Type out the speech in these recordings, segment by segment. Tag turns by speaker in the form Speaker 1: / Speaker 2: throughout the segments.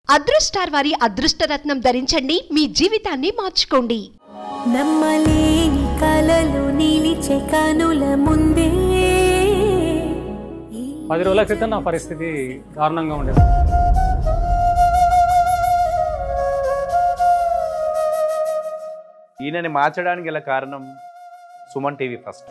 Speaker 1: అదృష్టార్ వారి అదృష్టరత్నం ధరించండి మీ జీవితాన్ని మార్చుకోండి
Speaker 2: నమ్మలేని కలలు నిలిచే కనుల ముందే
Speaker 3: పది రోజుల క్రితం నా పరిస్థితి దారుణంగా ఉండేది
Speaker 4: ఈయనని మార్చడానికి గల కారణం సుమన్ టీవీ ఫస్ట్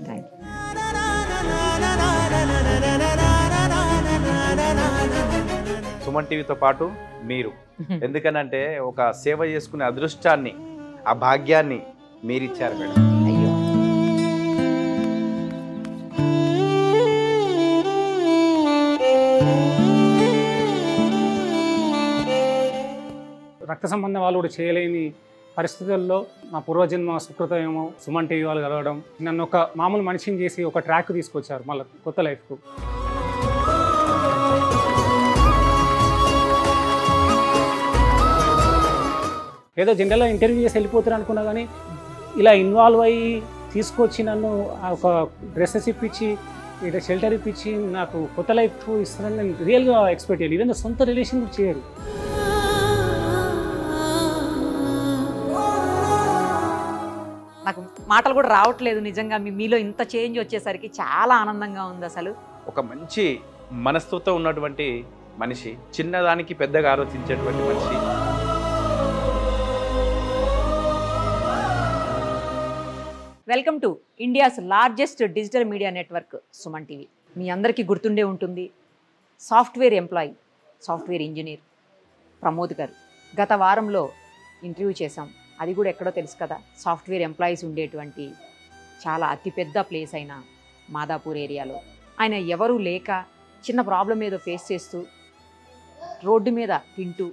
Speaker 4: సుమన్ టీవీతో పాటు మీరు ఎందుకనంటే ఒక సేవ చేసుకునే అదృష్టాన్ని ఆ భాగ్యాన్ని మీరిచ్చారు మేడం
Speaker 5: అయ్యో
Speaker 3: రక్త సంబంధం వాళ్ళు కూడా చేయలేని పరిస్థితుల్లో నా పూర్వజన్మ సుకృతం ఏమో సుమన్ టీవీ వాళ్ళు కలవడం నన్ను ఒక మామూలు మనిషిని చేసి ఒక ట్రాక్ తీసుకొచ్చారు మళ్ళీ కొత్త లైఫ్కు ఏదో జనరల్గా ఇంటర్వ్యూ చేసి వెళ్ళిపోతారు అనుకున్నా కానీ ఇలా ఇన్వాల్వ్ అయ్యి తీసుకొచ్చి నన్ను ఆ ఒక డ్రెస్సెస్ ఇప్పించి ఇట్లా షెల్టర్ ఇప్పించి నాకు కొత్త లైఫ్ ఇస్తారని నేను రియల్గా ఎక్స్పెక్ట్ చేయాలి ఈవెన్ సొంత రిలేషన్ కూడా చేయరు
Speaker 5: నాకు మాటలు కూడా రావట్లేదు నిజంగా మీ మీలో ఇంత చేంజ్ వచ్చేసరికి చాలా ఆనందంగా ఉంది అసలు
Speaker 4: ఒక మంచి మనస్తత్వం ఉన్నటువంటి మనిషి చిన్నదానికి పెద్దగా ఆలోచించేటువంటి మనిషి
Speaker 5: welcome to India's largest digital media network Suman TV మీ అందరికీ గుర్తుండే ఉంటుంది software employee software engineer Pramod garu గత వారంలో ఇంటర్వ్యూ చేశాం అది కూడా ఎక్కడో తెలుసు కదా సాఫ్ట్వేర్ ఎంప్లాయీస్ ఉండేటువంటి చాలా అతిపెద్ద ప్లేస్ అయిన మాదాపూర్ ఏరియాలో ఆయన ఎవరూ లేక చిన్న ప్రాబ్లం ఏదో ఫేస్ చేస్తూ రోడ్డు మీద తింటూ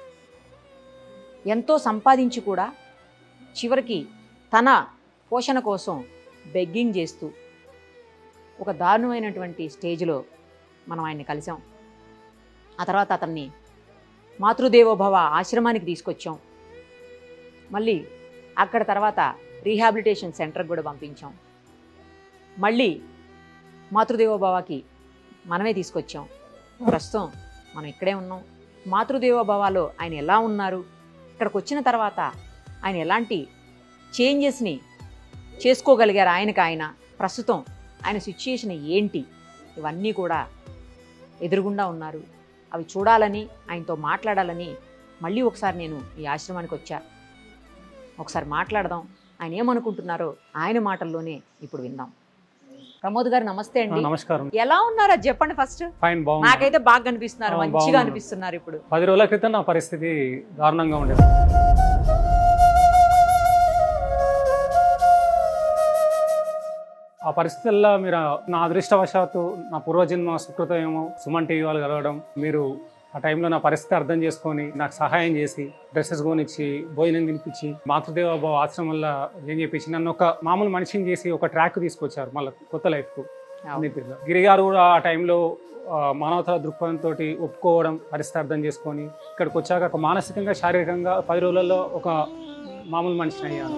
Speaker 5: ఎంతో సంపాదించి కూడా చివరికి తన పోషణ కోసం బెగ్గింగ్ చేస్తూ ఒక దారుణమైనటువంటి స్టేజ్లో మనం ఆయన్ని కలిసాం ఆ తర్వాత అతన్ని మాతృదేవోభవ ఆశ్రమానికి తీసుకొచ్చాం మళ్ళీ అక్కడ తర్వాత రీహాబిలిటేషన్ సెంటర్కి కూడా పంపించాం మళ్ళీ మాతృదేవోభవకి మనమే తీసుకొచ్చాం ప్రస్తుతం మనం ఇక్కడే ఉన్నాం మాతృదేవోభవలో ఆయన ఎలా ఉన్నారు ఇక్కడికి వచ్చిన తర్వాత ఆయన ఎలాంటి చేంజెస్ని చేసుకోగలిగారు ఆయనకు ఆయన ప్రస్తుతం ఆయన సిచ్యుయేషన్ ఏంటి ఇవన్నీ కూడా ఎదురుగుండా ఉన్నారు అవి చూడాలని ఆయనతో మాట్లాడాలని మళ్ళీ ఒకసారి నేను ఈ ఆశ్రమానికి వచ్చా ఒకసారి మాట్లాడదాం ఆయన ఏమనుకుంటున్నారో ఆయన మాటల్లోనే ఇప్పుడు విందాం ప్రమోద్ గారు నమస్తే
Speaker 3: ఆ,
Speaker 5: అండి
Speaker 3: నమస్కారం
Speaker 5: ఎలా ఉన్నారు అది చెప్పండి ఫస్ట్
Speaker 3: ఫైన్ బాగుంది
Speaker 5: నాకైతే బాగా కనిపిస్తున్నారు
Speaker 3: ఆ,
Speaker 5: మంచిగా
Speaker 3: బాగున్నాను.
Speaker 5: అనిపిస్తున్నారు ఇప్పుడు
Speaker 3: పది రోజుల క్రితం నా పరిస్థితి దారుణంగా ఉండేది ఆ పరిస్థితుల్లో మీరు నా అదృష్టవశాత్తు నా పూర్వజన్మ సుకృతం ఏమో సుమన్ టీవీ వాళ్ళు కలవడం మీరు ఆ టైంలో నా పరిస్థితి అర్థం చేసుకొని నాకు సహాయం చేసి డ్రెస్సెస్ కొనిచ్చి భోజనం తినిపించి మాతృదేవ భవ ఆశ్రమంలో ఏం చెప్పించి నన్ను ఒక మామూలు మనిషిని చేసి ఒక ట్రాక్ తీసుకొచ్చారు మళ్ళీ కొత్త లైఫ్కు నితిన్ గిరి గారు కూడా ఆ టైంలో ఆ, మానవతా దృక్పథంతో ఒప్పుకోవడం పరిస్థితి అర్థం చేసుకొని ఇక్కడికి వచ్చాక ఒక మానసికంగా శారీరకంగా పది రోజులలో ఒక మామూలు మనిషిని అయ్యాను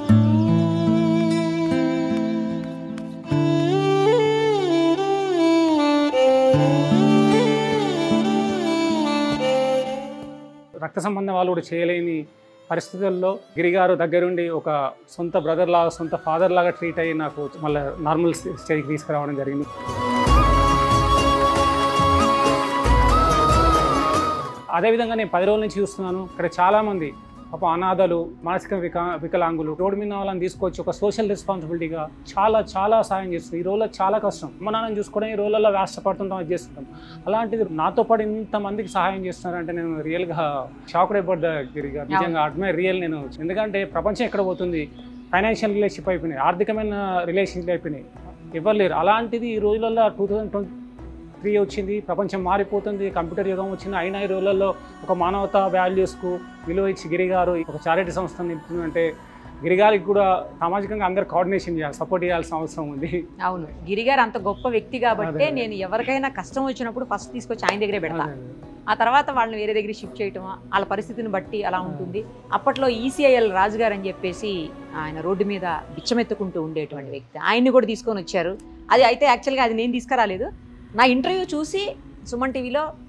Speaker 3: రక్త సంబంధం వాళ్ళు కూడా చేయలేని పరిస్థితుల్లో గిరిగారు దగ్గరుండి ఒక సొంత బ్రదర్ లాగా సొంత ఫాదర్ లాగా ట్రీట్ అయ్యి నాకు మళ్ళీ నార్మల్ స్టేజ్కి తీసుకురావడం జరిగింది అదేవిధంగా నేను పది రోజుల నుంచి చూస్తున్నాను ఇక్కడ చాలామంది పాప అనాథలు మానసిక వికా వికలాంగులు రోడ్డు మీద వాళ్ళని తీసుకొచ్చి ఒక సోషల్ రెస్పాన్సిబిలిటీగా చాలా చాలా సాయం చేస్తుంది ఈ రోజుల్లో చాలా కష్టం అమ్మ నాన్నని చూసుకోవడం ఈ రోజుల్లో వ్యాసపడుతుంటాం అది చేస్తుంటాం అలాంటిది నాతో పాటు ఇంతమందికి సహాయం చేస్తున్నారంటే నేను రియల్గా షాక్ అయిపోద్దా గిరి గారు నిజంగా అడ్మైర్ రియల్ నేను ఎందుకంటే ప్రపంచం ఎక్కడ పోతుంది ఫైనాన్షియల్ రిలేషన్షిప్ అయిపోయినాయి ఆర్థికమైన రిలేషన్షిప్ అయిపోయినాయి ఎవరు లేరు అలాంటిది ఈ రోజులలో టూ థౌజండ్ ట్వంటీ త్రీ వచ్చింది ప్రపంచం మారిపోతుంది కంప్యూటర్ యుగం వచ్చింది అయినా ఈ రోజులలో ఒక మానవతా వాల్యూస్కు విలువ ఇచ్చి గిరి గారు ఒక చారిటీ సంస్థ నింపుతుందంటే గిరిగారికి కూడా సామాజికంగా అందరు కోఆర్డినేషన్ చేయాలి సపోర్ట్ చేయాల్సిన అవసరం ఉంది
Speaker 5: అవును గిరిగారు అంత గొప్ప వ్యక్తి కాబట్టి
Speaker 3: అదే.
Speaker 5: నేను ఎవరికైనా కష్టం వచ్చినప్పుడు ఫస్ట్ తీసుకొచ్చి ఆయన దగ్గరే పెడతా ఆ తర్వాత వాళ్ళని వేరే దగ్గర షిఫ్ట్ చేయటం వాళ్ళ పరిస్థితిని బట్టి అలా ఉంటుంది అప్పట్లో ఈసీఐఎల్ రాజు గారు అని చెప్పేసి ఆయన రోడ్డు మీద బిచ్చమెత్తుకుంటూ ఉండేటువంటి వ్యక్తి ఆయన్ని కూడా తీసుకొని వచ్చారు అది అయితే యాక్చువల్గా అది నేను తీసుకురాలేదు నా ఇంటర్వ్యూ చూసి సుమన్ టీవీలో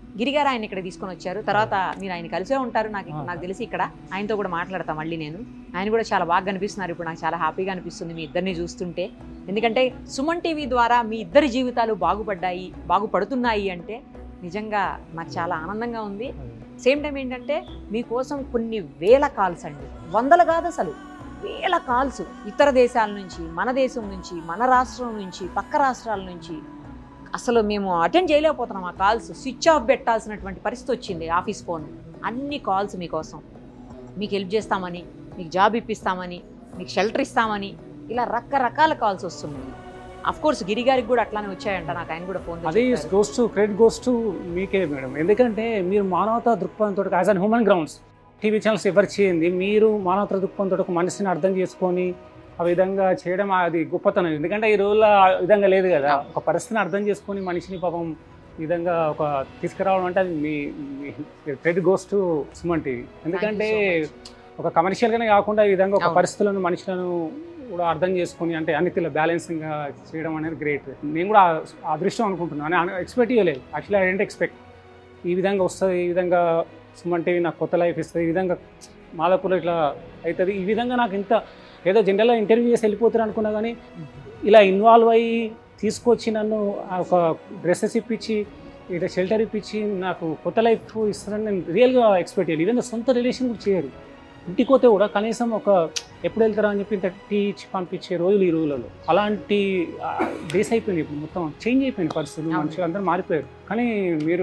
Speaker 5: గిరిగారు ఆయన ఇక్కడ తీసుకొని వచ్చారు తర్వాత మీరు ఆయన కలిసే ఉంటారు నాకు
Speaker 3: ఆ.
Speaker 5: నాకు తెలిసి ఇక్కడ ఆయనతో కూడా మాట్లాడతాం మళ్ళీ నేను ఆయన కూడా చాలా బాగా కనిపిస్తున్నారు ఇప్పుడు నాకు చాలా హ్యాపీగా అనిపిస్తుంది మీ ఇద్దరిని చూస్తుంటే ఎందుకంటే సుమన్ టీవీ ద్వారా మీ ఇద్దరి జీవితాలు బాగుపడ్డాయి బాగుపడుతున్నాయి అంటే నిజంగా నాకు చాలా ఆనందంగా ఉంది సేమ్ టైం ఏంటంటే మీకోసం కొన్ని వేల కాల్స్ అండి వందలు కాదు అసలు వేల కాల్స్ ఇతర దేశాల నుంచి మన దేశం నుంచి మన రాష్ట్రం నుంచి పక్క రాష్ట్రాల నుంచి అసలు మేము అటెండ్ చేయలేకపోతున్నాం ఆ కాల్స్ స్విచ్ ఆఫ్ పెట్టాల్సినటువంటి పరిస్థితి వచ్చింది ఆఫీస్ ఫోన్ అన్ని కాల్స్ మీకోసం మీకు హెల్ప్ చేస్తామని మీకు జాబ్ ఇప్పిస్తామని మీకు షెల్టర్ ఇస్తామని ఇలా రకరకాల కాల్స్ వస్తున్నాయి అఫ్ కోర్స్ గిరి గారికి కూడా అట్లానే వచ్చాయంట నాకు ఆయన కూడా ఫోన్
Speaker 3: అది goes to credit goes to మీకే మేడం ఎందుకంటే మీరు మానవతా దృక్పథంతో as an human grounds TV channels ఎవరు చేయండి మీరు మానవతా దృక్పథంతో ఒక మనిషిని అర్థం చేసుకొని ఆ విధంగా చేయడం అది గొప్పతనం ఎందుకంటే ఈ రోజుల్లో ఆ విధంగా లేదు కదా ఒక పరిస్థితిని అర్థం చేసుకొని మనిషిని పాపం ఈ విధంగా ఒక తీసుకురావడం అంటే అది మీ credit goes to Suman TV ఎందుకంటే ఒక కమర్షియల్గానే కాకుండా ఈ విధంగా ఒక
Speaker 5: అవును.
Speaker 3: పరిస్థితులను మనుషులను కూడా అర్థం చేసుకొని అంటే అన్నిటిలో బ్యాలెన్సింగ్గా చేయడం అనేది గ్రేట్ నేను కూడా ఆ- ఆ అదృష్టం అనుకుంటున్నాను ఎక్స్పెక్ట్ చేయలేదు యాక్చువల్లీ ఐ డెంట్ ఎక్స్పెక్ట్ ఈ విధంగా వస్తుంది ఈ విధంగా సుమన్ టీవీ నాకు కొత్త లైఫ్ ఇస్తుంది ఈ విధంగా మాదాపూర్లో ఇట్లా అవుతుంది ఈ విధంగా నాకు ఇంత ఏదో జనరల్గా ఇంటర్వ్యూ చేసి వెళ్ళిపోతారు అనుకున్నా కానీ ఇలా ఇన్వాల్వ్ అయ్యి తీసుకొచ్చి నన్ను ఆ ఒక డ్రెస్సెస్ ఇప్పించి ఇట్లా షెల్టర్ ఇప్పించి నాకు కొత్త లైఫ్ ఇస్తారని నేను రియల్గా ఎక్స్పెక్ట్ చేయాలి ఈవెన్ సొంత రిలేషన్ కూడా చేయరు ఇంటికి పోతే కూడా కనీసం ఒక ఎప్పుడు వెళ్తారా అని చెప్పి ఇంత టీ ఇచ్చి పంపించే రోజులు ఈ రోజులలో అలాంటి డేస్ అయిపోయినాయి ఇప్పుడు మొత్తం చేంజ్ అయిపోయినాయి పరిస్థితులు
Speaker 5: అవును.
Speaker 3: మనుషులు అందరూ మారిపోయారు కానీ మీరు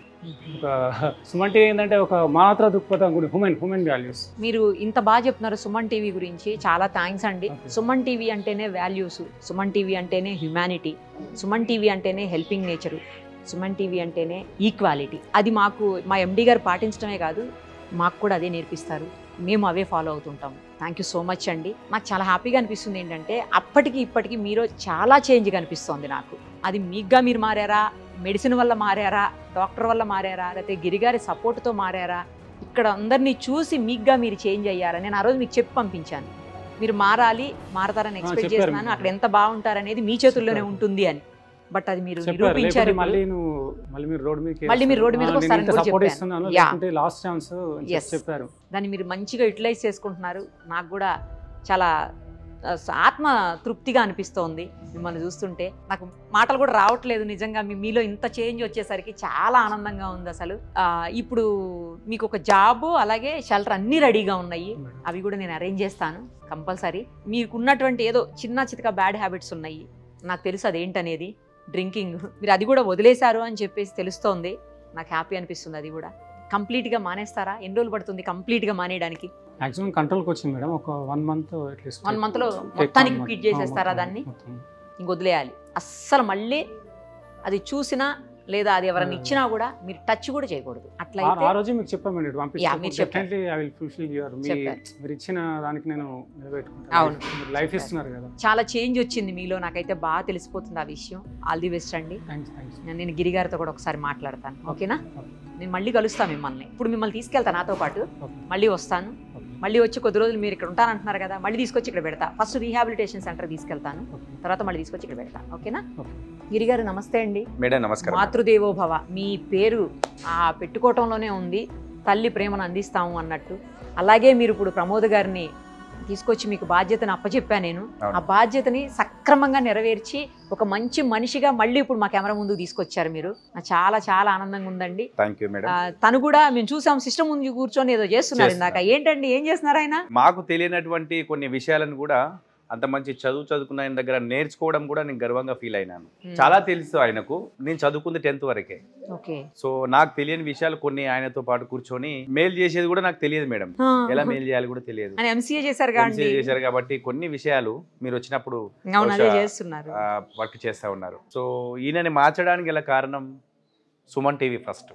Speaker 3: ఒక సుమంటి ఏంటంటే ఒక మానవతా దృక్పథం కూడా హ్యూమన్ హ్యూమన్ వాల్యూస్
Speaker 5: మీరు ఇంత బాగా చెప్తున్నారు సుమన్ టీవీ గురించి చాలా థ్యాంక్స్ అండి
Speaker 3: Okay.
Speaker 5: సుమన్ టీవీ అంటేనే వాల్యూస్ సుమన్ టీవీ అంటేనే హ్యుమానిటీ సుమన్ టీవీ అంటేనే హెల్పింగ్ నేచరు సుమన్ టీవీ అంటేనే ఈక్వాలిటీ అది మాకు మా ఎండి గారు పాటించడమే కాదు మాకు కూడా అదే నేర్పిస్తారు మేము అవే ఫాలో అవుతుంటాం థ్యాంక్ యూ సో మచ్ అండి నాకు చాలా హ్యాపీగా అనిపిస్తుంది ఏంటంటే అప్పటికి ఇప్పటికి మీరు చాలా చేంజ్ కనిపిస్తోంది నాకు అది మీగ్గా మీరు మారారా మెడిసిన్ వల్ల మారారా డాక్టర్ వల్ల మారారా లేకపోతే గిరిగారి సపోర్ట్తో మారారా ఇక్కడ అందరినీ చూసి మీగ్గా మీరు చేంజ్ అయ్యారా నేను ఆ రోజు మీకు చెప్పి పంపించాను మీరు మారాలి మారతారని ఎక్స్పెక్ట్
Speaker 3: చెప్పారు
Speaker 5: చేస్తున్నాను
Speaker 3: మీరు.
Speaker 5: అక్కడ ఎంత బాగుంటారనేది మీ చేతుల్లోనే
Speaker 3: చెప్పారు.
Speaker 5: ఉంటుంది అని బట్ అది మీరు
Speaker 3: చెప్పారు
Speaker 5: నిరూపించారు
Speaker 3: లేకపోతే
Speaker 5: ఇప్పుడు.
Speaker 3: మళ్ళీ నువ్వు మళ్ళీ మీరు రోడ్ మీద
Speaker 5: మళ్ళీ మీరు రోడ్డు మీదకి వస్తారని కూడా
Speaker 3: సపోర్ట్
Speaker 5: చెప్పాను.
Speaker 3: ఇస్తున్నాను
Speaker 5: Yeah.
Speaker 3: లేకుంటే లాస్ట్ ఛాన్స్
Speaker 5: Yes.
Speaker 3: చెప్పారు
Speaker 5: దాన్ని మీరు మంచిగా యూటిలైజ్ చేసుకుంటున్నారు నాకు కూడా చాలా ఆ, ఆత్మ తృప్తిగా అనిపిస్తోంది మిమ్మల్ని చూస్తుంటే నాకు మాటలు కూడా రావట్లేదు నిజంగా మీ మీలో ఇంత చేంజ్ వచ్చేసరికి చాలా ఆనందంగా ఉంది అసలు ఆ, ఇప్పుడు మీకు ఒక జాబ్ అలాగే షెల్టర్ అన్నీ రెడీగా ఉన్నాయి అవి కూడా నేను అరేంజ్ చేస్తాను కంపల్సరీ మీకు ఉన్నటువంటి ఏదో చిన్న చితక బ్యాడ్ హ్యాబిట్స్ ఉన్నాయి నాకు తెలుసు అదేంటనేది డ్రింకింగ్ మీరు అది కూడా వదిలేశారు అని చెప్పేసి తెలుస్తోంది నాకు హ్యాపీ అనిపిస్తుంది అది కూడా కంప్లీట్గా మానేస్తారా ఎన్ని రోజులు పడుతుంది కంప్లీట్గా మానేయడానికి
Speaker 3: మాక్సిమం కంట్రోల్కి వచ్చింది మేడం ఒక one month at least
Speaker 5: One month లో మొత్తానికి quit చేసేస్తారా దాన్ని? ఇంక వదిలేయాలి అస్సలు మళ్ళీ అది చూసినా లేదా అది ఎవరైనా ఇచ్చినా కూడా మీరు టచ్ కూడా చేయకూడదు
Speaker 3: ఆ
Speaker 5: అట్లయితే
Speaker 3: ఆ రోజే మీకు చెప్పాను మీరు
Speaker 5: Yeah, మీరు చెప్పారు.
Speaker 3: Definitely I will fulfil your మీ
Speaker 5: చెప్పారు.
Speaker 3: మీరు ఇచ్చిన దానికి నేను
Speaker 5: అవును.
Speaker 3: నిలబెట్టుకుంటాను లైఫ్
Speaker 5: చెప్పారు.
Speaker 3: ఇస్తున్నారు కదా
Speaker 5: చాలా చేంజ్ వచ్చింది మీలో నాకైతే బాగా తెలిసిపోతుంది ఆ విషయం ఆల్ ది బెస్ట్ అండి
Speaker 3: థ్యాంక్స్ థ్యాంక్స్
Speaker 5: నేను గిరిగారితో కూడా ఒకసారి మాట్లాడతాను ఓకేనా నేను మళ్ళీ కలుస్తాను మిమ్మల్ని ఇప్పుడు మిమ్మల్ని తీసుకెళ్తాను నాతో పాటు మళ్ళీ వస్తాను మళ్ళీ వచ్చి కొద్ది రోజులు మీరు ఇక్కడ ఉంటానంటున్నారు కదా మళ్ళీ తీసుకొచ్చి ఇక్కడ పెడతా ఫస్ట్ రీహాబిలిటేషన్ సెంటర్ తీసుకెళ్తాను తర్వాత మళ్ళీ తీసుకొచ్చి ఇక్కడ పెడతా ఓకేనా
Speaker 3: Okay.
Speaker 5: గిరిగారు నమస్తే అండి
Speaker 4: మేడం నమస్కారం
Speaker 5: మాతృదేవో భవ మీ పేరు ఆ పెట్టుకోవటంలోనే ఉంది తల్లి ప్రేమను అందిస్తాము అన్నట్టు అలాగే మీరు ఇప్పుడు ప్రమోద్ గారిని తీసుకొచ్చి మీకు బాధ్యతను అప్పచెప్పా నేను
Speaker 4: అవును.
Speaker 5: ఆ బాధ్యతని సక్రమంగా నెరవేర్చి ఒక మంచి మనిషిగా మళ్ళీ ఇప్పుడు మా కెమెరా ముందుకు తీసుకొచ్చారు మీరు నాకు చాలా చాలా ఆనందంగా ఉందండి
Speaker 4: థ్యాంక్ యూ మేడం
Speaker 5: ఆ, తను కూడా మేము చూసాం సిస్టమ్ ముందు కూర్చొని ఏదో చేస్తున్నారు ఇందాక ఏంటండి ఏం చేస్తున్నారు ఆయన
Speaker 4: మాకు తెలియనటువంటి కొన్ని విషయాలను కూడా అంత మంచి చదువు చదువుకున్న ఆయన దగ్గర నేర్చుకోవడం కూడా నేను గర్వంగా ఫీల్ అయినాను చాలా తెలుసు ఆయనకు నేను చదువుకుంది టెన్త్ వరకే
Speaker 5: ఓకే
Speaker 4: సో నాకు తెలియని విషయాలు కొన్ని ఆయనతో పాటు కూర్చొని మెయిల్ చేసేది కూడా నాకు తెలియదు మేడం ఎలా మెయిల్ చేయాలి కూడా తెలియదు
Speaker 5: ఆయన ఎంసీఏ చేశారు
Speaker 4: MCA
Speaker 5: కాండి
Speaker 4: చేశారు కాబట్టి కొన్ని విషయాలు మీరు వచ్చినప్పుడు
Speaker 5: అవును అదే
Speaker 4: బహుశా,
Speaker 5: చేస్తున్నారు
Speaker 4: వర్క్ చేస్తూ ఉన్నారు సో ఈయనని మార్చడానికి గల కారణం సుమన్ టీవీ ఫస్ట్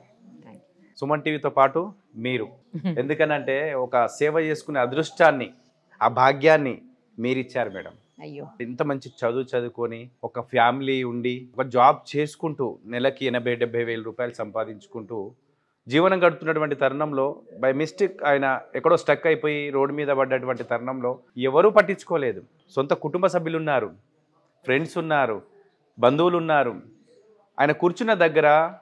Speaker 4: సుమన్ టీవీతో పాటు మీరు ఎందుకనంటే ఒక సేవ చేసుకునే అదృష్టాన్ని ఆ భాగ్యాన్ని మీరిచ్చారు మేడం
Speaker 5: అయ్యో
Speaker 4: ఇంత మంచి చదువు చదువుకొని ఒక ఫ్యామిలీ ఉండి ఒక జాబ్ చేసుకుంటూ నెలకి ఎనభై డెబ్బై వేల రూపాయలు సంపాదించుకుంటూ జీవనం గడుపుతున్నటువంటి తరుణంలో బై మిస్టేక్ ఆయన ఎక్కడో స్టక్ అయిపోయి రోడ్డు మీద పడ్డటువంటి తరుణంలో ఎవరూ పట్టించుకోలేదు సొంత కుటుంబ సభ్యులు ఉన్నారు ఫ్రెండ్స్ ఉన్నారు బంధువులు ఉన్నారు ఆయన కూర్చున్న దగ్గర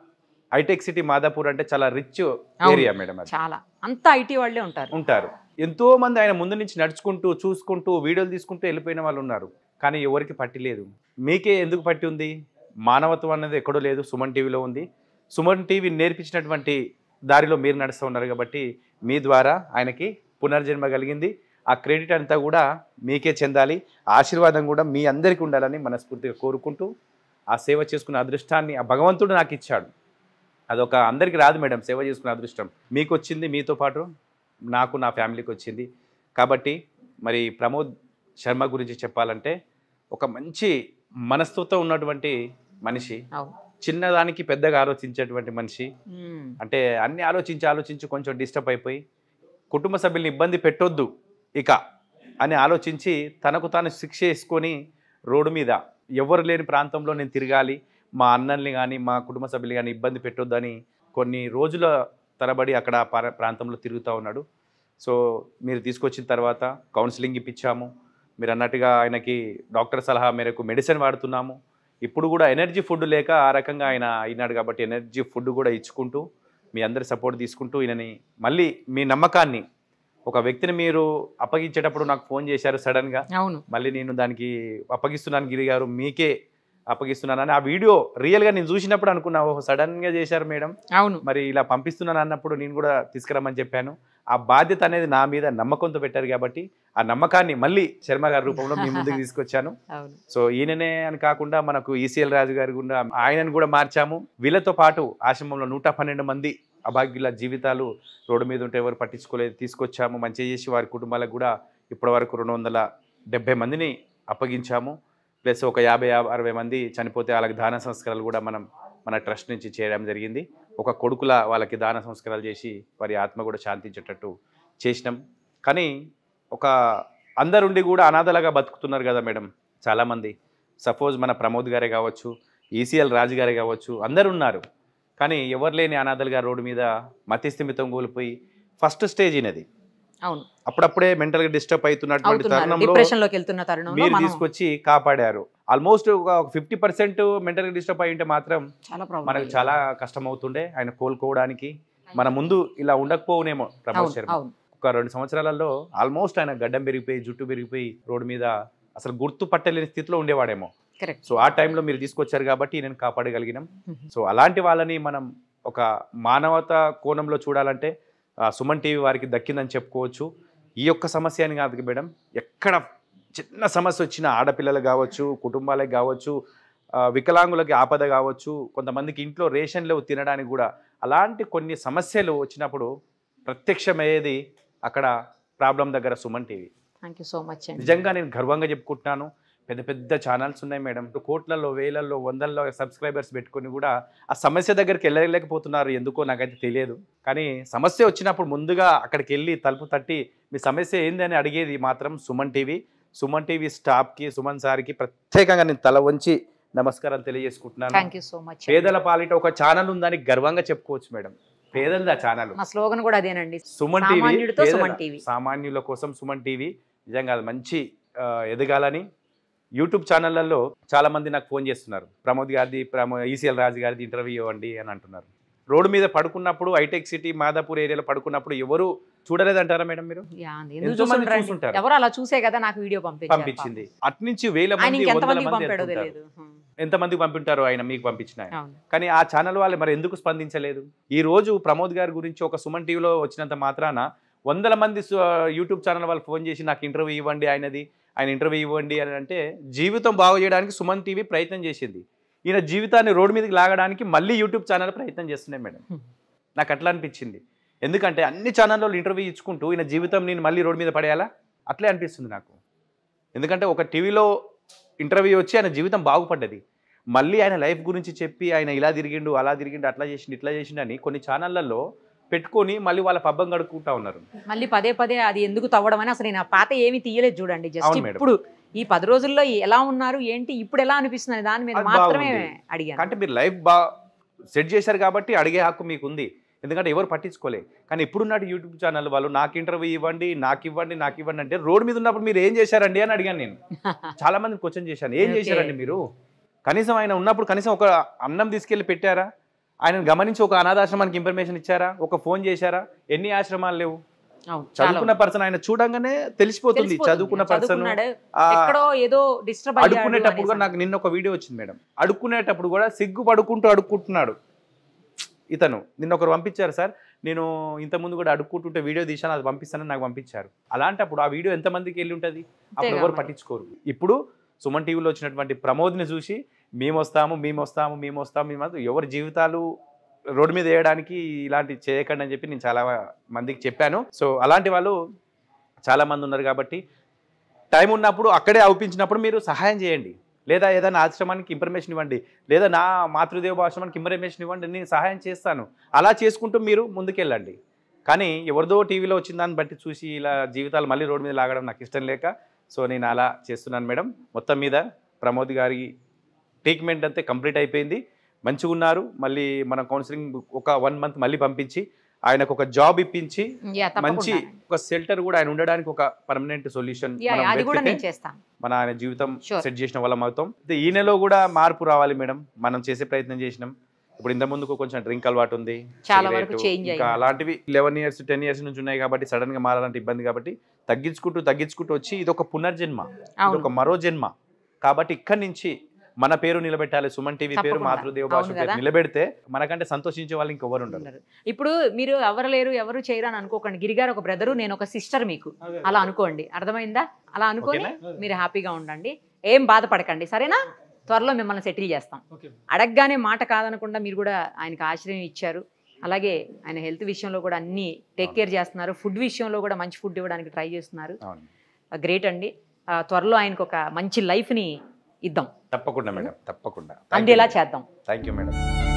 Speaker 4: హైటెక్ సిటీ మాదాపూర్ అంటే చాలా రిచ్
Speaker 5: అవును.
Speaker 4: ఏరియా మేడం అది
Speaker 5: చాలా అంతా ఐటీ వాళ్ళే ఉంటారు
Speaker 4: ఉంటారు ఎంతో మంది ఆయన ముందు నుంచి నడుచుకుంటూ చూసుకుంటూ వీడియోలు తీసుకుంటూ వెళ్ళిపోయిన వాళ్ళు ఉన్నారు కానీ ఎవరికి పట్టి లేదు మీకే ఎందుకు పట్టి ఉంది మానవత్వం అనేది ఎక్కడో లేదు సుమన్ టీవీలో ఉంది సుమన్ టీవీ నేర్పించినటువంటి దారిలో మీరు నడుస్తూ ఉన్నారు కాబట్టి మీ ద్వారా ఆయనకి పునర్జన్మ కలిగింది ఆ క్రెడిట్ అంతా కూడా మీకే చెందాలి ఆ ఆశీర్వాదం కూడా మీ అందరికీ ఉండాలని మనస్ఫూర్తిగా కోరుకుంటూ ఆ సేవ చేసుకున్న అదృష్టాన్ని ఆ భగవంతుడు నాకు ఇచ్చాడు అదొక అందరికీ రాదు మేడం సేవ చేసుకునే అదృష్టం మీకు వచ్చింది మీతో పాటు నాకు నా ఫ్యామిలీకి వచ్చింది కాబట్టి మరి ప్రమోద్ శర్మ గురించి చెప్పాలంటే ఒక మంచి మనస్తత్వం ఉన్నటువంటి మనిషి
Speaker 5: అవును
Speaker 4: చిన్నదానికి పెద్దగా ఆలోచించేటువంటి మనిషి
Speaker 5: మ్మ్.
Speaker 4: అంటే అన్ని ఆలోచించి ఆలోచించి కొంచెం డిస్టర్బ్ అయిపోయి కుటుంబ సభ్యుల్ని ఇబ్బంది పెట్టొద్దు ఇక అని ఆలోచించి తనకు తాను శిక్ష వేసుకొని రోడ్డు మీద ఎవరు లేని ప్రాంతంలో నేను తిరగాలి మా అన్నల్ని కానీ మా కుటుంబ సభ్యులు కానీ ఇబ్బంది పెట్టొద్దు అని కొన్ని రోజుల తరబడి అక్కడ ఆ పర- ప్రాంతంలో తిరుగుతూ ఉన్నాడు సో మీరు తీసుకొచ్చిన తర్వాత కౌన్సిలింగ్ ఇప్పించాము మీరు అన్నట్టుగా ఆయనకి డాక్టర్ సలహా మేరకు మెడిసిన్ వాడుతున్నాము ఇప్పుడు కూడా ఎనర్జీ ఫుడ్ లేక ఆ రకంగా ఆయన అయినాడు కాబట్టి ఎనర్జీ ఫుడ్ కూడా ఇచ్చుకుంటూ మీ అందరి సపోర్ట్ తీసుకుంటూ ఈయనని మళ్ళీ మీ నమ్మకాన్ని ఒక వ్యక్తిని మీరు అప్పగించేటప్పుడు నాకు ఫోన్ చేశారు సడన్గా
Speaker 5: అవును
Speaker 4: మళ్ళీ నేను దానికి అప్పగిస్తున్నాను గిరి గారు మీకే అప్పగిస్తున్నానని ఆ వీడియో రియల్గా నేను చూసినప్పుడు అనుకున్నా ఓహో సడన్గా చేశారు మేడం
Speaker 5: అవును
Speaker 4: మరి ఇలా పంపిస్తున్నాను అన్నప్పుడు నేను కూడా తీసుకురమ్మని చెప్పాను ఆ బాధ్యత అనేది నా మీద నమ్మకంతో పెట్టారు కాబట్టి ఆ నమ్మకాన్ని మళ్ళీ శర్మ గారి రూపంలో మీ ముందుకు తీసుకొచ్చాను
Speaker 5: అవును
Speaker 4: సో ఈయననే అని కాకుండా మనకు ఈసీఎల్ రాజు గారి కూడా ఆయనను కూడా మార్చాము వీళ్ళతో పాటు ఆశ్రమంలో నూట పన్నెండు మంది అభాగ్యుల జీవితాలు రోడ్డు మీద ఉంటే ఎవరు పట్టించుకోలేదు తీసుకొచ్చాము మంచిగా చేసి వారి కుటుంబాలకు కూడా ఇప్పటి వరకు రెండు వందల డెబ్బై మందిని అప్పగించాము ప్లస్ ఒక యాభై యాభై అరవై మంది చనిపోతే వాళ్ళకి దాన సంస్కారాలు కూడా మనం మన ట్రస్ట్ నుంచి చేయడం జరిగింది ఒక కొడుకుల వాళ్ళకి దాన సంస్కారాలు చేసి వారి ఆత్మ కూడా శాంతించేటట్టు చేసినాం కానీ ఒక అందరుండి కూడా అనాథలుగా బతుకుతున్నారు కదా మేడం చాలామంది సపోజ్ మన ప్రమోద్ గారే కావచ్చు ఈసీఎల్ రాజు గారే కావచ్చు అందరు ఉన్నారు కానీ ఎవరు లేని అనాథలుగా రోడ్డు మీద మతిస్థిమితం కోల్పోయి ఫస్ట్ స్టేజ్ ఇనది
Speaker 5: అవును
Speaker 4: అప్పుడప్పుడే మెంటల్గా డిస్టర్బ్ అవుతున్నటువంటి
Speaker 5: అవుతున్నారు
Speaker 4: తరుణంలో
Speaker 5: డిప్రెషన్ లోకి వెళ్తున్న తరుణంలో
Speaker 4: మీరు
Speaker 5: మనం
Speaker 4: తీసుకొచ్చి కాపాడారు ఆల్మోస్ట్ ఒక ఫిఫ్టీ పర్సెంట్ మెంటల్గా డిస్టర్బ్ అయి ఉంటే మాత్రం
Speaker 5: చాలా ప్రాబ్లం
Speaker 4: మనకు చాలా కష్టం అవుతుండే ఆయన కోలుకోవడానికి మన ముందు ఇలా ఉండకపోవునేమో ప్రమోద్
Speaker 5: అవును
Speaker 4: శర్మ
Speaker 5: అవును
Speaker 4: ఒక రెండు సంవత్సరాలలో ఆల్మోస్ట్ ఆయన గడ్డం పెరిగిపోయి జుట్టు పెరిగిపోయి రోడ్డు మీద అసలు గుర్తు పట్టలేని స్థితిలో ఉండేవాడేమో
Speaker 5: కరెక్ట్
Speaker 4: సో ఆ టైంలో మీరు తీసుకొచ్చారు కాబట్టి నేను కాపాడగలిగినాం సో అలాంటి వాళ్ళని మనం ఒక మానవత కోణంలో చూడాలంటే ఆ, సుమన్ టీవీ వారికి దక్కిందని చెప్పుకోవచ్చు ఈ యొక్క సమస్య అని కాదు మేడం ఎక్కడ చిన్న సమస్య వచ్చిన ఆడపిల్లలు కావచ్చు కుటుంబాలకు కావచ్చు ఆ, వికలాంగులకి ఆపద కావచ్చు కొంతమందికి ఇంట్లో రేషన్ లేవు తినడానికి కూడా అలాంటి కొన్ని సమస్యలు వచ్చినప్పుడు ప్రత్యక్షమయ్యేది అక్కడ ప్రాబ్లం దగ్గర Suman TV
Speaker 5: thank you so much అండి
Speaker 4: నిజంగా నేను గర్వంగా చెప్పుకుంటున్నాను పెద్ద పెద్ద ఛానల్స్ ఉన్నాయి మేడం కోట్లలో వేలల్లో వందల్లో సబ్స్క్రైబర్స్ పెట్టుకొని కూడా ఆ సమస్య దగ్గరికి వెళ్ళలేకపోతున్నారు ఎందుకో నాకైతే తెలియదు కానీ సమస్య వచ్చినప్పుడు ముందుగా అక్కడికి వెళ్ళి తలుపు తట్టి మీ సమస్య ఏంది అని అడిగేది మాత్రం సుమన్ టీవీ సుమన్ టీవీ స్టాఫ్కి సుమన్ సార్కి ప్రత్యేకంగా నేను తల వంచి నమస్కారం తెలియజేసుకుంటున్నాను
Speaker 5: థ్యాంక్ యూ సో మచ్
Speaker 4: పేదల పాలిట ఒక ఛానల్ ఉందని గర్వంగా చెప్పుకోవచ్చు మేడం పేదలది ఆ ఛానల్
Speaker 5: మా స్లోగన్ కూడా అదేనండి
Speaker 4: సుమన్ టీవీ
Speaker 5: సామాన్యుడితో
Speaker 4: పేదల-
Speaker 5: సుమన్ టీవీ.
Speaker 4: సామాన్యుల కోసం సుమన్ టీవీ నిజంగా అది మంచి ఆ, ఎదగాలని యూట్యూబ్ ఛానళ్లలో చాలా మంది నాకు ఫోన్ చేస్తున్నారు ప్రమోద్ గారిది ప్రమో ఈసీఎల్ రాజు గారిది ఇంటర్వ్యూ ఇవ్వండి అని అంటున్నారు రోడ్డు మీద పడుకున్నప్పుడు హైటెక్ సిటీ మాదాపూర్ ఏరియాలో పడుకున్నప్పుడు ఎవరు చూడలేదంటారా మేడం మీరు
Speaker 5: యా, ఎందుకు
Speaker 4: ఎంతో మంది
Speaker 5: చూసుంటారండి?
Speaker 4: చూసుంటారు.
Speaker 5: ఎవరు అలా చూసే కదా నాకు వీడియో పంపించారు
Speaker 4: పంపించింది అట్నుంచి వేల
Speaker 5: ఆయన
Speaker 4: మంది
Speaker 5: ఇంకెంత
Speaker 4: వందల
Speaker 5: మందికి
Speaker 4: మంది
Speaker 5: పంపాడో
Speaker 4: వెళ్తుంటారు.
Speaker 5: తెలియదు హ్మ్.
Speaker 4: ఎంతమందికి పంపింటారు ఆయన మీకు పంపించిన ఆయన.
Speaker 5: అవును
Speaker 4: కానీ ఆ ఛానల్ వాళ్ళు మరి ఎందుకు స్పందించలేదు ఈ రోజు ప్రమోద్ గారి గురించి ఒక సుమన్ టీవీలో వచ్చినంత మాత్రాన వందల మంది సు- యూట్యూబ్ ఛానల్ వాళ్ళు ఫోన్ చేసి నాకు ఇంటర్వ్యూ ఇవ్వండి ఆయనది ఆయన ఇంటర్వ్యూ ఇవ్వండి అని అంటే జీవితం బాగు చేయడానికి సుమన్ టీవీ ప్రయత్నం చేసింది ఈయన జీవితాన్ని రోడ్డు మీదకి లాగడానికి మళ్ళీ యూట్యూబ్ ఛానల్ ప్రయత్నం చేస్తున్నాయి మేడం
Speaker 5: Hmm.
Speaker 4: నాకు అట్లా అనిపించింది ఎందుకంటే అన్ని ఛానల్లో ఇంటర్వ్యూ ఇచ్చుకుంటూ ఈయన జీవితం నేను మళ్ళీ రోడ్డు మీద పడేయాలా అట్లే అనిపిస్తుంది నాకు ఎందుకంటే ఒక టీవీలో ఇంటర్వ్యూ వచ్చి ఆయన జీవితం బాగుపడ్డది మళ్ళీ ఆయన లైఫ్ గురించి చెప్పి ఆయన ఇలా తిరిగిండు అలా తిరిగిండు అట్లా చేసిండు ఇట్లా చేసిండు అని కొన్ని ఛానళ్లలో పెట్టుకొని మళ్ళీ వాళ్ళ పబ్బం గడుపుకుంటా ఉన్నారు
Speaker 5: మళ్ళీ పదే పదే అది ఎందుకు తవ్వడం అని అసలు నేను ఆ పాత ఏమీ తీయలేదు చూడండి జస్ట్
Speaker 4: అవును మేడం.
Speaker 5: ఇప్పుడు ఈ పది రోజుల్లో ఎలా ఉన్నారు ఏంటి ఇప్పుడు ఎలా అనిపిస్తుంది దాని మీద
Speaker 4: అది
Speaker 5: మాత్రమే
Speaker 4: బాగుంది.
Speaker 5: అడిగాను
Speaker 4: అంటే మీరు లైఫ్ బా సెట్ చేశారు కాబట్టి అడిగే హక్కు మీకు ఉంది ఎందుకంటే ఎవరు పట్టించుకోలే కానీ ఇప్పుడున్నట్టు యూట్యూబ్ ఛానల్ వాళ్ళు నాకు ఇంటర్వ్యూ ఇవ్వండి నాకు ఇవ్వండి నాకు ఇవ్వండి అంటే రోడ్ మీద ఉన్నప్పుడు మీరు ఏం చేశారండి అని అడిగాను నేను చాలా మంది క్వశ్చన్ చేశాను ఏం
Speaker 5: Okay.
Speaker 4: చేశారండి మీరు కనీసం ఆయన ఉన్నప్పుడు కనీసం ఒక అన్నం తీసుకెళ్ళి పెట్టారా ఆయన గమనించి ఒక అనాథాశ్రమానికి ఇన్ఫర్మేషన్ ఇచ్చారా ఒక ఫోన్ చేశారా ఎన్ని ఆశ్రమాలు లేవు
Speaker 5: అవును, చాలా
Speaker 4: చదువుకున్న పర్సన్ ఆయన చూడంగానే తెలిసిపోతుంది
Speaker 5: తెలిసిపోతుంది.
Speaker 4: చదువుకున్న పర్సన్
Speaker 5: చదువుకున్నాడు. ఎక్కడో ఏదో డిస్టర్బ్
Speaker 4: అడుక్కునేటప్పుడు కూడా నాకు నిన్న ఒక వీడియో వచ్చింది మేడం అడుక్కునేటప్పుడు కూడా సిగ్గు పడుకుంటూ అడుక్కుంటున్నాడు ఇతను నిన్న ఒకరు పంపించారు సార్ నేను ఇంతకుముందు కూడా అడుక్కుంటుంటే వీడియో తీశాను అది పంపిస్తానని నాకు పంపించారు అలాంటప్పుడు ఆ వీడియో ఎంతమందికి వెళ్ళి ఉంటుంది అప్పుడు
Speaker 5: అంతేగా
Speaker 4: ఎవరు
Speaker 5: మరి.
Speaker 4: పట్టించుకోరు ఇప్పుడు సుమన్ టీవీలో వచ్చినటువంటి ప్రమోద్ని చూసి మేము వస్తాము మేము వస్తాము మేము వస్తాము మేము వస్తాము. ఎవరి జీవితాలు రోడ్డు మీద వేయడానికి ఇలాంటి చేయకండి అని చెప్పి నేను చాలా మందికి చెప్పాను సో అలాంటి వాళ్ళు చాలా మంది ఉన్నారు కాబట్టి టైం ఉన్నప్పుడు అక్కడే అవుపించినప్పుడు మీరు సహాయం చేయండి లేదా ఏదైనా ఆశ్రమానికి ఇన్ఫర్మేషన్ ఇవ్వండి లేదా నా మాతృదేవ ఆశ్రమానికి ఇన్ఫర్మేషన్ ఇవ్వండి నేను సహాయం చేస్తాను అలా చేసుకుంటూ మీరు ముందుకెళ్ళండి కానీ ఎవరిదో టీవీలో వచ్చిన దాన్ని బట్టి చూసి ఇలా జీవితాలు మళ్ళీ రోడ్డు మీద లాగడం నాకు ఇష్టం లేక సో నేను అలా చేస్తున్నాను మేడం మొత్తం మీద ప్రమోద్ గారి ట్రీట్మెంట్ అంతే కంప్లీట్ అయిపోయింది మంచిగా ఉన్నారు మళ్ళీ మన కౌన్సిలింగ్ ఒక వన్ మంత్ మళ్ళీ పంపించి ఆయనకు ఒక జాబ్ ఇప్పించి మంచి ఒక షెల్టర్ కూడా ఆయన ఉండడానికి ఒక పర్మనెంట్ సొల్యూషన్
Speaker 5: అది కూడా నేను చేస్తాను
Speaker 4: మన ఆయన జీవితం
Speaker 5: Sure.
Speaker 4: సెట్ చేసిన వాళ్ళం అవుతాం అయితే ఈ నెలలో కూడా మార్పు రావాలి మేడం మనం చేసే ప్రయత్నం చేసినాం ఇప్పుడు ఇంత ముందుకు కొంచెం డ్రింక్ అలవాటు ఉంది
Speaker 5: చాలా
Speaker 4: cigarette,
Speaker 5: వరకు change
Speaker 4: ఇంకా
Speaker 5: అయింది.
Speaker 4: అలాంటివి లెవెన్ ఇయర్స్ టెన్ ఇయర్స్ నుంచి ఉన్నాయి కాబట్టి సడన్ గా మారాలంటే ఇబ్బంది కాబట్టి తగ్గించుకుంటూ తగ్గించుకుంటూ వచ్చి ఇది ఒక పునర్జన్మ ఇది
Speaker 5: అవును.
Speaker 4: ఒక మరో జన్మ కాబట్టి ఇక్కడి నుంచి మన పేరు నిలబెట్టాలి సుమన్ టీవీ పేరు
Speaker 5: తప్పకుండా.
Speaker 4: మాతృదేవ భాష
Speaker 5: అవును
Speaker 4: పేరు
Speaker 5: కదా.
Speaker 4: నిలబెడితే మనకంటే సంతోషించే వాళ్ళు ఇంకెవరు ఉండరు
Speaker 5: ఉండరు. ఇప్పుడు మీరు ఎవరు లేరు ఎవరు చేయరు అని అనుకోకండి గిరిగారు ఒక బ్రదరు నేను ఒక సిస్టర్ మీకు అలా అనుకోండి అర్థమైందా అలా అనుకొని
Speaker 4: ఓకేనా?
Speaker 5: మీరు హ్యాపీగా ఉండండి ఏం బాధపడకండి సరేనా త్వరలో మిమ్మల్ని సెటిల్ చేస్తాం అడగగానే మాట కాదనకుండా మీరు కూడా ఆయనకు ఆశ్రయం ఇచ్చారు అలాగే ఆయన హెల్త్ విషయంలో కూడా అన్ని టేక్ కేర్ చేస్తున్నారు ఫుడ్ విషయంలో కూడా మంచి ఫుడ్ ఇవ్వడానికి ట్రై చేస్తున్నారు
Speaker 4: అవును
Speaker 5: గ్రేట్ అండి ఆ, త్వరలో ఆయనకు ఒక మంచి లైఫ్ని ఇద్దాం
Speaker 4: తప్పకుండా మేడం తప్పకుండా
Speaker 5: అందేలా చేద్దాం
Speaker 4: థ్యాంక్ యూ మేడం